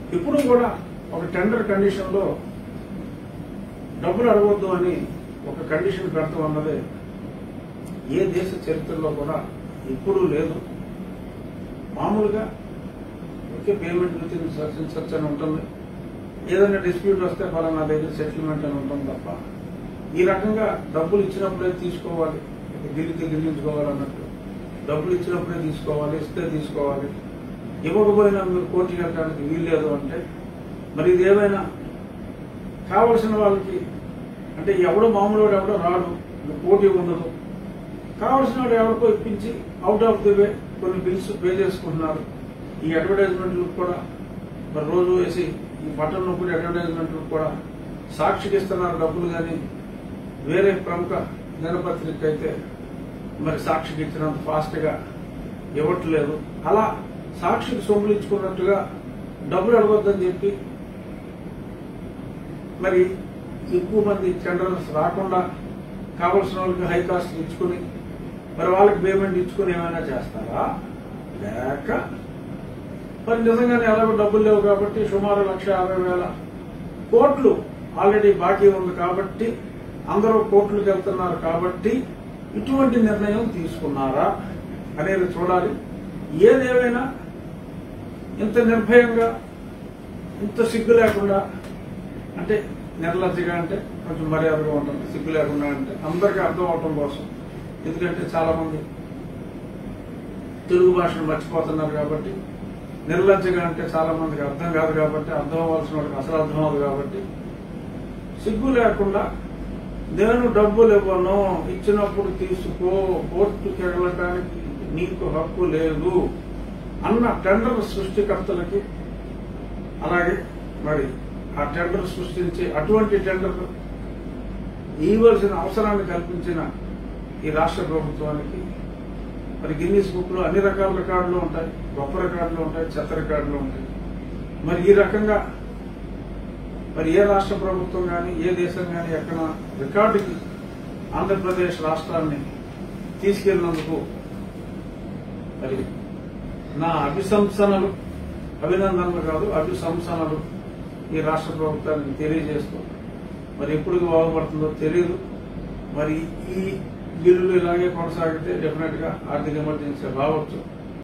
ఇప్పుడు కూడా ఒక టెండర్ కండిషన్ లో డబ్బులు అడగొద్దు అని ఒక కండిషన్ పెడతాం అన్నది ఏ దేశ చరిత్రలో కూడా ఎప్పుడూ లేదు మామూలుగా okay payment with in search in search అని ఉంటుంది ఏదైనా డిస్ప్యూట్ వస్తే ఫలానా దగ్గర సెటిల్మెంట్ అని ఉంటుంది తప్ప ఈ రకంగా డబ్బులు ఇచ్చినప్పుడే తీసుకోవాలి గిల్లితే గిల్లించుకోవాలన్నట్టు డబ్బులు ఇచ్చినప్పుడే తీసుకోవాలి ఇస్తే తీసుకోవాలి ఇవ్వకపోయినా మీరు కోర్టుకి వెళ్ళడానికి వీల్లేదు అంటే మరి ఇది ఏమైనా కావలసిన వాళ్ళకి అంటే ఎవడో మామూలు వాడు ఎవడో రాడు పోటీ ఉండదు కావలసిన వాడు ఎవరికో ఇప్పించి అవుట్ ఆఫ్ ది వే కొన్ని బిల్స్ పే చేసుకుంటున్నారు ఈ అడ్వర్టైజ్మెంట్లు కూడా మరి రోజు వేసి ఈ బటన్ నొప్పుడు అడ్వర్టైజ్మెంట్లు కూడా సాక్షికి ఇస్తున్నారు డబ్బులు కానీ వేరే ప్రముఖ దినపత్రిక అయితే మరి సాక్షికి ఇచ్చినంత ఫాస్ట్ గా ఇవ్వట్లేదు అలా సాక్షికి సొమ్ములు ఇచ్చుకున్నట్టుగా డబ్బులు అడగొద్దని చెప్పి మరి ఎక్కువ మంది టెండర్స్ రాకుండా కావలసిన వాళ్ళకి హై కాస్ట్ ఇచ్చుకుని మరి వాళ్ళకి పేమెంట్ ఇచ్చుకుని ఏమైనా చేస్తారా లేక మరి నిజంగానే ఎలాగో డబ్బులు లేవు కాబట్టి సుమారు లక్ష యాభై వేల కోట్లు ఆల్రెడీ బాకీ ఉంది కాబట్టి అందరూ కోర్టులకు వెళ్తున్నారు కాబట్టి ఇటువంటి నిర్ణయం తీసుకున్నారా అనేది చూడాలి ఏదేమైనా ఇంత నిర్భయంగా ఇంత సిగ్గు లేకుండా అంటే నిర్లజ్జగా అంటే కొంచెం మర్యాదగా ఉంటుంది సిగ్గు లేకుండా అంటే అందరికీ అర్థం అవటం కోసం ఎందుకంటే చాలా మంది తెలుగు భాషను మర్చిపోతున్నారు కాబట్టి నిర్లజ్జగా అంటే చాలా మందికి అర్థం కాదు కాబట్టి అర్థం అవ్వాల్సిన వాళ్ళకి అసలు అర్థం అవ్వదు కాబట్టి సిగ్గు లేకుండా నేను డబ్బులు ఇవ్వను ఇచ్చినప్పుడు తీసుకో కోర్టుకి వెళ్ళడానికి నీకు హక్కు లేదు అన్న టెండర్ సృష్టికర్తలకి అలాగే మరి ఆ టెండర్ సృష్టించి అటువంటి టెండర్ ఇవ్వాల్సిన అవసరాన్ని కల్పించిన ఈ రాష్ట్ర ప్రభుత్వానికి మరి గిన్నీస్ బుక్ లో అన్ని రకాల రికార్డులు ఉంటాయి గొప్ప రికార్డులు ఉంటాయి చెత్త రికార్డులు ఉంటాయి మరి ఈ రకంగా మరి ఏ రాష్ట్ర ప్రభుత్వం కానీ ఏ దేశం కానీ ఎక్కడ రికార్డుకి ఆంధ్రప్రదేశ్ రాష్ట్రాన్ని తీసుకెళ్లినందుకు మరి నా అభిశంసనలు అభినందనలు కాదు అభిశంసనలు ఈ రాష్ట్ర ప్రభుత్వానికి తెలియజేస్తూ మరి ఎప్పుడు బాగుపడుతుందో తెలియదు మరి ఈ బిల్లులు ఇలాగే కొనసాగితే డెఫినెట్ గా ఆర్థిక ఎమర్జెన్సీ రావచ్చు